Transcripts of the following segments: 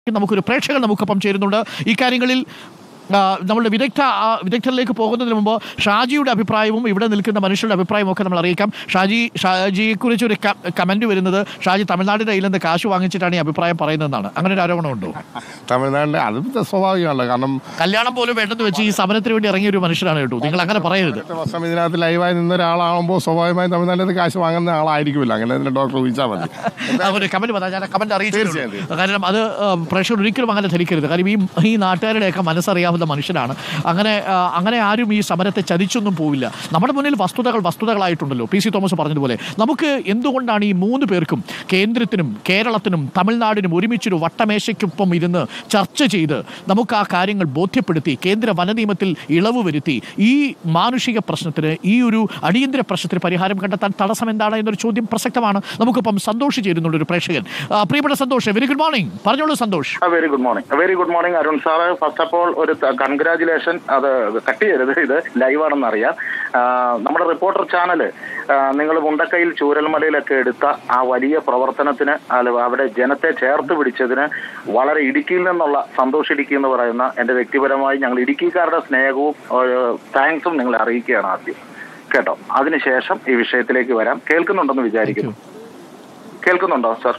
നമുക്കൊരു പ്രേക്ഷകർ നമുക്കൊപ്പം ചേരുന്നുണ്ട് ഈ കാര്യങ്ങളിൽ ആ, നമ്മളുടെ വിദഗ്ധ ആ, വിദഗ്ധരിലേക്ക് പോകുന്നതിന് മുമ്പ് ഷാജിയുടെ അഭിപ്രായവും ഇവിടെ നിൽക്കുന്ന മനുഷ്യരുടെ അഭിപ്രായവും ഒക്കെ നമ്മൾ അറിയിക്കാം ഷാജി ഷാജിയെക്കുറിച്ച് ഒരു കമന്റ് വരുന്നത് ഷാജി തമിഴ്നാടിന്റെ കയ്യിൽ നിന്ന് കാശ് വാങ്ങിച്ചിട്ടാണ് ഈ അഭിപ്രായം പറയുന്നതെന്നാണ് അങ്ങനെ ഒരു ആരോപണമുണ്ടോ തമിഴ്നാടിൻ്റെ അത് സ്വാഭാവികമാണല്ലോ കാരണം കല്യാണം പോലും വേണ്ടെന്ന് വെച്ച് ഈ സമരത്തിന് വേണ്ടി ഇറങ്ങിയ ഒരു മനുഷ്യനാണ് കേട്ടോ നിങ്ങൾ അങ്ങനെ പറയരുത് എട്ട് വർഷം ഇതിനകത്ത് ലൈവായി നിന്ന ഒരാളാകുമ്പോൾ സ്വാഭാവികമായും തമിഴ്നാട്ടിൽ നിന്ന് കാശ് വാങ്ങുന്ന ആളായിരിക്കുമല്ലോ അങ്ങനെ തന്നെ ഡോക്ടർ ചോദിച്ചാൽ മതി ആ ഒരു കമന്റ് പറഞ്ഞാൽ ഞാൻ കമന്റ് അറിയിച്ചു തീർച്ചയായും. കാരണം അത് ആ, പ്രേക്ഷകർ ഒരിക്കലും അങ്ങനെ ധരിക്കരുത് കാര്യം ഈ ഈ നാട്ടുകാരുടെയൊക്കെ മനസ്സറിയാവുന്ന മനുഷ്യനാണ് അങ്ങനെ ആ, അങ്ങനെ ആരും ഈ സമരത്തെ ചതിച്ചൊന്നും പോവില്ല നമ്മുടെ മുന്നിൽ വസ്തുതകൾ വസ്തുതകളായിട്ടുണ്ടല്ലോ പി സി തോമസ് പറഞ്ഞതുപോലെ നമുക്ക് എന്തുകൊണ്ടാണ് ഈ മൂന്ന് പേർക്കും കേന്ദ്രത്തിനും കേരളത്തിനും തമിഴ്നാടിനും ഒരുമിച്ചൊരു വട്ടമേശയ്ക്കൊപ്പം ഇരുന്ന് ചർച്ച ചെയ്ത് നമുക്ക് ആ കാര്യങ്ങൾ ബോധ്യപ്പെടുത്തി കേന്ദ്ര വനനിയമത്തിൽ ഇളവ് വരുത്തി ഈ മാനുഷിക പ്രശ്നത്തിന് ഈ ഒരു അടിയന്തര പ്രശ്നത്തിന് പരിഹാരം കണ്ടെത്താൻ തടസ്സം എന്താണ് എന്നൊരു ചോദ്യം പ്രസക്തമാണ് നമുക്കിപ്പം സന്തോഷ് ചേരുന്നുണ്ട് ഒരു പ്രേക്ഷകൻ ആ, പ്രിയപ്പെട്ട സന്തോഷ് വെരി ഗുഡ് മോർണിംഗ് പറഞ്ഞോളൂ Santhosh very good morning very good morning Arun sir first of all ഒരു കൺഗ്രാചുലേഷൻ അത് കട്ട് ചെയ്യരുത് ഇത് ലൈവാണെന്ന് അറിയാം ആ, നമ്മുടെ റിപ്പോർട്ടർ ചാനൽ നിങ്ങൾ മുണ്ടക്കയിൽ ചൂരൽമലയിലൊക്കെ എടുത്ത ആ വലിയ പ്രവർത്തനത്തിന് അല്ല അവിടെ ജനത്തെ ചേർത്ത് പിടിച്ചതിന് വളരെ ഇടുക്കിയിൽ നിന്നുള്ള സന്തോഷ് ഇടുക്കി എന്ന് പറയുന്ന എന്റെ വ്യക്തിപരമായി ഞങ്ങൾ ഇടുക്കിക്കാരുടെ സ്നേഹവും താങ്ക്സും നിങ്ങളെ അറിയിക്കുകയാണ് ആദ്യം കേട്ടോ അതിനുശേഷം ഈ വിഷയത്തിലേക്ക് വരാം കേൾക്കുന്നുണ്ടെന്ന് വിചാരിക്കുന്നു കേൾക്കുന്നുണ്ടോ സർ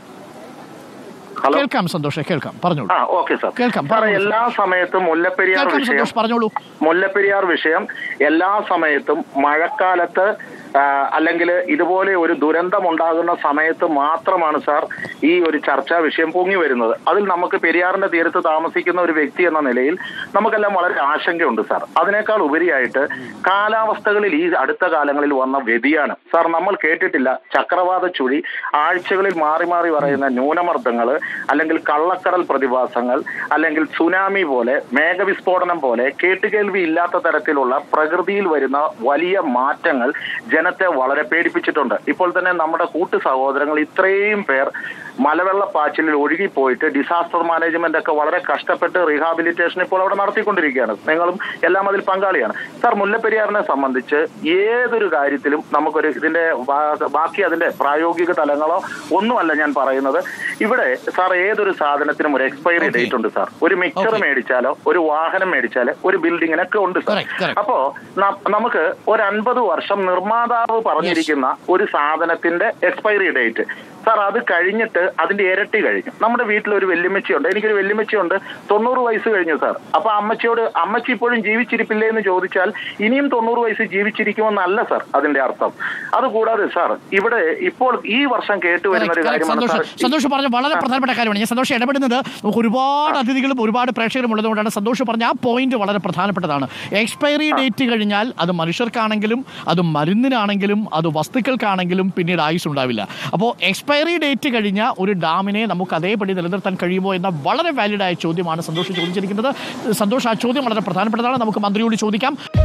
ഹലോ കേൾക്കാം സന്തോഷ് കേൾക്കാം പറഞ്ഞോളൂ ആ ഓക്കെ സാർ കേൾക്കാം, സാർ പറഞ്ഞോളൂ, എല്ലാ സമയത്തും മുല്ലപ്പെരിയാർ കേൾക്കാം വിഷയം സന്തോഷ് പറഞ്ഞോളൂ മുല്ലപ്പെരിയാർ വിഷയം എല്ലാ സമയത്തും മഴക്കാലത്ത് അല്ലെങ്കിൽ ഇതുപോലെ ഒരു ദുരന്തം ഉണ്ടാകുന്ന സമയത്ത് മാത്രമാണ് സാർ ഈ ഒരു ചർച്ചാ വിഷയം പൊങ്ങി വരുന്നത് അതിൽ നമുക്ക് പെരിയാറിന്റെ തീരത്ത് താമസിക്കുന്ന ഒരു വ്യക്തി എന്ന നിലയിൽ നമുക്കെല്ലാം വളരെ ആശങ്കയുണ്ട് സാർ അതിനേക്കാൾ ഉപരിയായിട്ട് കാലാവസ്ഥകളിൽ ഈ അടുത്ത കാലങ്ങളിൽ വന്ന വ്യതിയാനം സാർ നമ്മൾ കേട്ടിട്ടില്ല ചക്രവാത ചുഴി ആഴ്ചകളിൽ മാറി മാറി പറയുന്ന ന്യൂനമർദ്ദങ്ങൾ അല്ലെങ്കിൽ കള്ളക്കടൽ പ്രതിഭാസങ്ങൾ അല്ലെങ്കിൽ സുനാമി പോലെ മേഘവിസ്ഫോടനം പോലെ കേട്ടുകേൾവി ഇല്ലാത്ത തരത്തിലുള്ള പ്രകൃതിയിൽ വരുന്ന വലിയ മാറ്റങ്ങൾ ജനത്തെ വളരെ പേടിപ്പിച്ചിട്ടുണ്ട് ഇപ്പോൾ തന്നെ നമ്മുടെ കൂട്ടു സഹോദരങ്ങൾ ഇത്രയും പേർ മലവെള്ളപ്പാച്ചിലിൽ ഒഴുകിപ്പോയിട്ട് ഡിസാസ്റ്റർ മാനേജ്മെന്റ് ഒക്കെ വളരെ കഷ്ടപ്പെട്ട് റീഹാബിലിറ്റേഷൻ ഇപ്പോൾ അവിടെ നടത്തിക്കൊണ്ടിരിക്കുകയാണ് നിങ്ങളും എല്ലാം അതിൽ പങ്കാളിയാണ് സാർ മുല്ലപ്പെരിയാറിനെ സംബന്ധിച്ച് ഏതൊരു കാര്യത്തിലും നമുക്കൊരു ഇതിന്റെ ബാ- ബാക്കി അതിന്റെ പ്രായോഗിക തലങ്ങളോ ഒന്നുമല്ല ഞാൻ പറയുന്നത് ഇവിടെ സാർ ഏതൊരു സാധനത്തിനും ഒരു എക്സ്പയറി Okay. ഡേറ്റ് ഉണ്ട് സാർ ഒരു മിക്സർ Okay. മേടിച്ചാലോ ഒരു വാഹനം മേടിച്ചാലോ ഒരു ബിൽഡിങ്ങിനൊക്കെ ഉണ്ട് സാർ Correct, correct. അപ്പോ ന- നമുക്ക് ഒരു അൻപത് വർഷം നിർമ്മാതാവ് പറഞ്ഞിരിക്കുന്ന ഒരു സാധനത്തിന്റെ എക്സ്പയറി ഡേറ്റ് സാർ അത് കഴിഞ്ഞിട്ട് അതിന്റെ ഇരട്ടി കഴിഞ്ഞു നമ്മുടെ വീട്ടിൽ ഒരു വെല്ലുമ്മച്ചിയുണ്ട് എനിക്കൊരു വെല്ലുമ്മച്ചിയുണ്ട് തൊണ്ണൂറ് വയസ്സ് കഴിഞ്ഞു സാർ അപ്പൊ അമ്മച്ചിയോട് അമ്മച്ചി ഇപ്പോഴും ജീവിച്ചിരിപ്പില്ലേ എന്ന് ചോദിച്ചാൽ ഇനിയും തൊണ്ണൂറ് വയസ്സ് ജീവിച്ചിരിക്കുമെന്നല്ല സാർ അതിന്റെ അർത്ഥം അതുകൂടാതെ സാർ ഇവിടെ ഇപ്പോൾ ഈ വർഷം കേട്ടുവരുന്ന ഒരു കാര്യമാണ് സന്തോഷ് സാർ സന്തോഷ് പറഞ്ഞ വളരെ പ്രധാനപ്പെട്ട കാര്യമാണ് ഞാൻ സന്തോഷം ഇടപെടുന്നത് നമുക്ക് ഒരുപാട് അതിഥികളും ഒരുപാട് പ്രേക്ഷകരും ഉള്ളതുകൊണ്ടാണ് സന്തോഷ് പറഞ്ഞ ആ പോയിന്റ് വളരെ പ്രധാനപ്പെട്ടതാണ് എക്സ്പയറി ഡേറ്റ് കഴിഞ്ഞാൽ അത് മനുഷ്യർക്കാണെങ്കിലും അത് മരുന്നിനാണെങ്കിലും അത് വസ്തുക്കൾക്കാണെങ്കിലും പിന്നീട് ആയുസ് ഉണ്ടാവില്ല അപ്പോൾ എക്സ്പയറി ഡേറ്റ് കഴിഞ്ഞ ഒരു ഡാമിനെ നമുക്ക് അതേപടി നിലനിർത്താൻ കഴിയുമോ എന്ന വളരെ വാലിഡായ ചോദ്യമാണ് സന്തോഷ് ചോദിച്ചിരിക്കുന്നത് സന്തോഷ് ആ ചോദ്യം വളരെ പ്രധാനപ്പെട്ടതാണ് നമുക്ക് മന്ത്രിയോട് ചോദിക്കാം